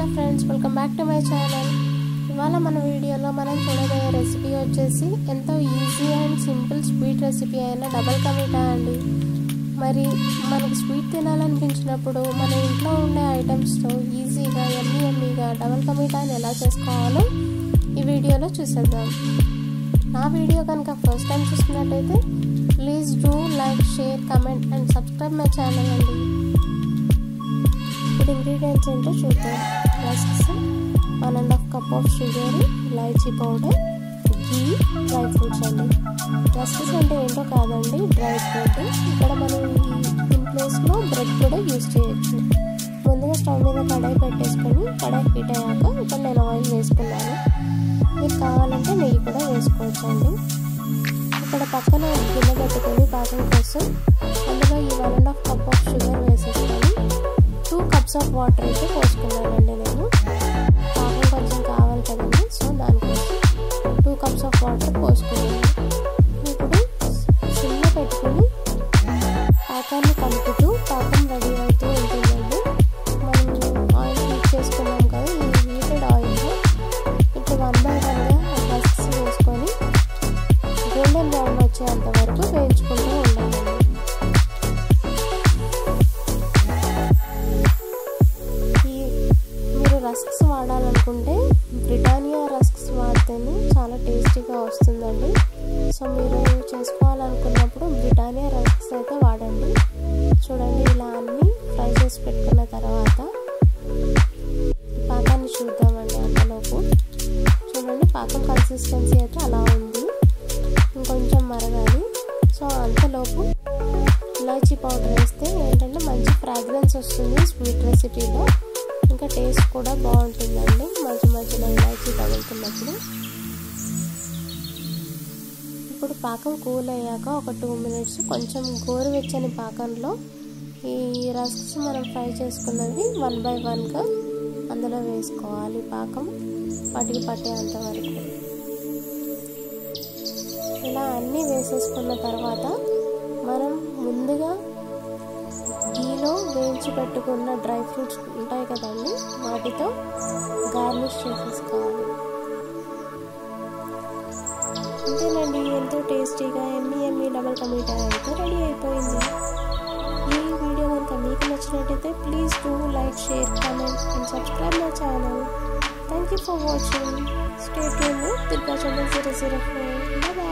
friends welcome back to my channel ఇవాళ మన వీడియోలో మనం చూడబోయే రెసిపీ వచ్చేసి ఎంతో easy and simple sweet recipe అయిన డబల్ కమీటా అండి మరి మనకు స్వీట్ తినాలనిపించినప్పుడు మన ఇంట్లో ఉండే ఐటమ్స్తో ఈజీగా ఎమ్మీ ఎమ్మీగా డబల్ కమీటాని ఎలా చేసుకోవాలో ఈ వీడియోలో చూసేద్దాం నా వీడియో కనుక ఫస్ట్ టైం చూస్తున్నట్టయితే please do like share comment and subscribe my channel అండి ఇప్పుడు ఇంగ్రీడియంట్స్ ఏంటో చూద్దాం rusks one and half cup of sugar elaichi powder ghee dry fruits అండి రస్క్స్ అంటే ఏంటో కాదండి డ్రై ఫ్రూట్ ఇక్కడ మనం దీని ప్లేస్లో బ్రెడ్ కూడా యూస్ చేయొచ్చు ముందుగా స్టవ్ మీద కడాయి పెట్టేసుకొని కడాయి హీట్ అయ్యాక ఇక్కడ నేను ఆయిల్ వేసుకున్నాను మీకు కావాలంటే నెయ్యి కూడా వేసుకోవచ్చు అండి ఇక్కడ పక్కన గిన్నె పెట్టుకొని పాకం కోసం అందులో ఈ one and half cup of sugar వేసేసుకొని టూ కప్స్ ఆఫ్ వాటర్ అయితే పోసుకున్నానండి నేను పాకం కొంచెం కావాలి కదండి సో దానికోసం టూ కప్స్ ఆఫ్ వాటర్ పోసుకున్నాను ఇప్పుడు సిమ్మ పెట్టుకుని పాకాన్ని కలుపుతూ పాకం రెడీ అవుతూ ఉంటుందండి మనం ఆయిల్ హీట్ చేసుకున్నాం కదా ఈ హీటెడ్ ఆయిల్లో ఇప్పుడు వన్ బై వన్గా రస్క్స్ వేసుకొని గోల్డెన్ బ్రౌన్ వచ్చేంత వరకు వేయించుకుంటూ ఉండాలండి ఈ మీరు రస్క్స్ వాడాలనుకుంటే బ్రిటానియా రస్క్స్ వాడితేనే చాలా టేస్టీగా వస్తుందండి సో మీరు చేసుకోవాలనుకున్నప్పుడు బ్రిటానియా రస్క్స్ అయితే వాడండి చూడండి ఇలా అన్నీ ఫ్రై చేసి పెట్టుకున్న తర్వాత పాకాన్ని చూద్దామండి అంతలోపు చూడండి పాకం కన్సిస్టెన్సీ అయితే అలా ఉంది ఇంకొంచెం మరగాలి సో అంతలోపు ఇలాచీ పౌడర్ వేస్తే ఏంటంటే మంచి ఫ్రాగ్రెన్స్ వస్తుంది స్వీట్ రెసిపీలో ఇంకా టేస్ట్ కూడా బాగుంటుందండి మధ్య మధ్యలో ఇలాచీ తగులుతున్నప్పుడు ఇప్పుడు పాకం కూల్ అయ్యాక ఒక టూ మినిట్స్ కొంచెం గోరువెచ్చని పాకంలో ఈ రస్క్స్ మనం ఫ్రై చేసుకున్నవి వన్ బై వన్గా అందులో వేసుకోవాలి పాకం వాటికి పట్టేంత వరకు ఇలా అన్నీ వేసేసుకున్న తర్వాత మనం ముందుగా గీలో వేయించి పెట్టుకున్న డ్రై ఫ్రూట్స్ ఉంటాయి కదండి వాటితో గార్నిష్ చేసేసుకోవాలి అంతేనండి ఎంతో టేస్టీగా ఎమ్మి ఎమ్మి డబల్ టమాటా అయితే రెడీ అయిపోయింది ఈ వీడియో కనుక మీకు నచ్చినట్టయితే please do like share comment and subscribe my channel thank you for watching stay tune Durga Chandra zero zero four bye